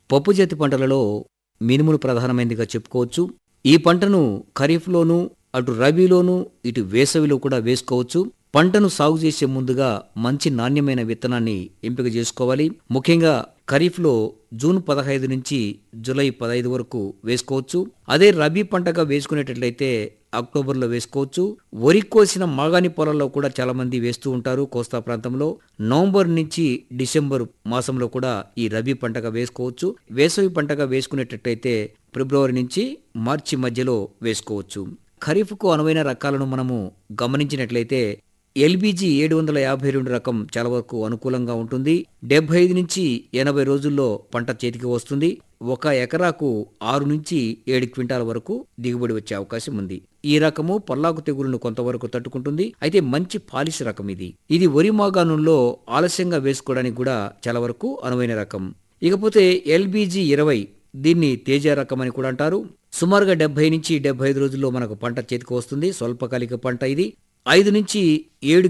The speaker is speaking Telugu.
పప్పు జాతి పంటలలో మినుములు ప్రధానమైనదిగా చెప్పుకోవచ్చు ఈ పంటను ఖరీఫ్లోనూ అటు రబీలోనూ ఇటు వేసవిలో కూడా వేసుకోవచ్చు పంటను సాగు చేసే ముందుగా మంచి నాణ్యమైన విత్తనాన్ని ఎంపిక చేసుకోవాలి ముఖ్యంగా ఖరీఫ్లో జూన్ పదహైదు నుంచి జూలై పదహైదు వరకు వేసుకోవచ్చు అదే రబీ పంటగా వేసుకునేటట్లయితే అక్టోబర్లో వేసుకోవచ్చు వరి కోసిన మాగాణి పొలాల్లో కూడా చాలా మంది వేస్తూ ఉంటారు కోస్తా ప్రాంతంలో నవంబర్ నుంచి డిసెంబర్ మాసంలో కూడా ఈ రబీ పంటగా వేసుకోవచ్చు వేసవి పంటగా వేసుకునేటట్టయితే ఫిబ్రవరి నుంచి మార్చి మధ్యలో వేసుకోవచ్చు ఖరీఫ్కు అనువైన రకాలను మనము గమనించినట్లయితే ఎల్బీజీ ఏడు వందల యాభై రెండు రకం చాలా వరకు అనుకూలంగా ఉంటుంది డెబ్బై ఐదు నుంచి ఎనభై రోజుల్లో పంట చేతికి వస్తుంది ఒక ఎకరాకు ఆరు నుంచి ఏడు క్వింటాల వరకు దిగుబడి వచ్చే అవకాశం ఉంది ఈ రకము పల్లాకు తెగులను కొంతవరకు తట్టుకుంటుంది అయితే మంచి పాలిష్ రకం ఇది ఇది వరి మాగాణుల్లో ఆలస్యంగా వేసుకోవడానికి కూడా చాలా వరకు అనువైన రకం ఇకపోతే ఎల్బీజీ ఇరవై దీన్ని తేజ రకం అని కూడా అంటారు సుమారుగా డెబ్బై నుంచి డెబ్బై ఐదు రోజుల్లో మనకు పంట చేతికి వస్తుంది స్వల్పకాలిక పంట ఇది ఐదు నుంచి ఏడు